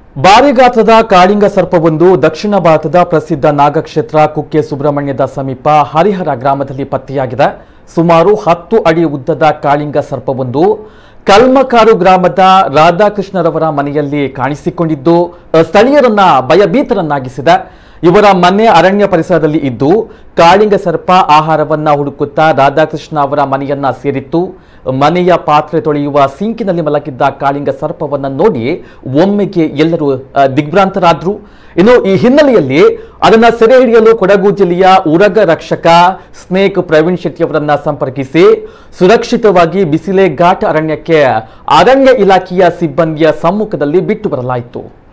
ಭಾರಿ ಗಾತ್ರದ ಕಾಳಿಂಗ ಸರ್ಪವೊಂದು ದಕ್ಷಿಣ ಭಾರತದ ಪ್ರಸಿದ್ಧ ನಾಗಕ್ಷೇತ್ರ ಕುಕ್ಕೆ ಸುಬ್ರಹ್ಮಣ್ಯದ ಸಮೀಪ ಹರಿಹರ ಗ್ರಾಮದಲ್ಲಿ ಪತ್ತೆಯಾಗಿದೆ ಸುಮಾರು ಹತ್ತು ಅಡಿ ಉದ್ದದ ಕಾಳಿಂಗ ಸರ್ಪವೊಂದು ಕಲ್ಮಕಾರು ಗ್ರಾಮದ ರಾಧಾಕೃಷ್ಣರವರ ಮನೆಯಲ್ಲಿ ಕಾಣಿಸಿಕೊಂಡಿದ್ದು ಅ, ಸ್ಥಳೀಯರನ್ನ ಭಯಭೀತರನ್ನಾಗಿಸಿದೆ ಇವರ ಮನೆ ಅರಣ್ಯ ಪರಿಸರದಲ್ಲಿ ಇದ್ದು ಕಾಳಿಂಗ ಸರ್ಪ ಆಹಾರವನ್ನ ಹುಡುಕುತ್ತಾ ರಾಧಾಕೃಷ್ಣ ಅವರ ಮನೆಯನ್ನ ಸೇರಿತ್ತು ಮನೆಯ ಪಾತ್ರೆ ತೊಳೆಯುವ ಸಿಂಕಿನಲ್ಲಿ ಮಲಗಿದ್ದ ಕಾಳಿಂಗ ಸರ್ಪವನ್ನ ನೋಡಿ ಒಮ್ಮೆಗೆ ಎಲ್ಲರೂ ಆ, ದಿಗ್ಭ್ರಾಂತರಾದ್ರು ಇನ್ನು ಈ ಹಿನ್ನೆಲೆಯಲ್ಲಿ ಅದನ್ನ ಸೆರೆ ಹಿಡಿಯಲು ಕೊಡಗು ಜಿಲ್ಲೆಯ ಉರಗ ರಕ್ಷಕ ಸ್ನೇಕ್ ಪ್ರವೀಣ್ ಶೆಟ್ಟಿ ಅವರನ್ನ ಸಂಪರ್ಕಿಸಿ ಸುರಕ್ಷಿತವಾಗಿ ಬಿಸಿಲೆ ಘಾಟ್ ಅರಣ್ಯಕ್ಕೆ ಅರಣ್ಯ ಇಲಾಖೆಯ ಸಿಬ್ಬಂದಿಯ ಸಮ್ಮುಖದಲ್ಲಿ ಬಿಟ್ಟು ಬರಲಾಯಿತು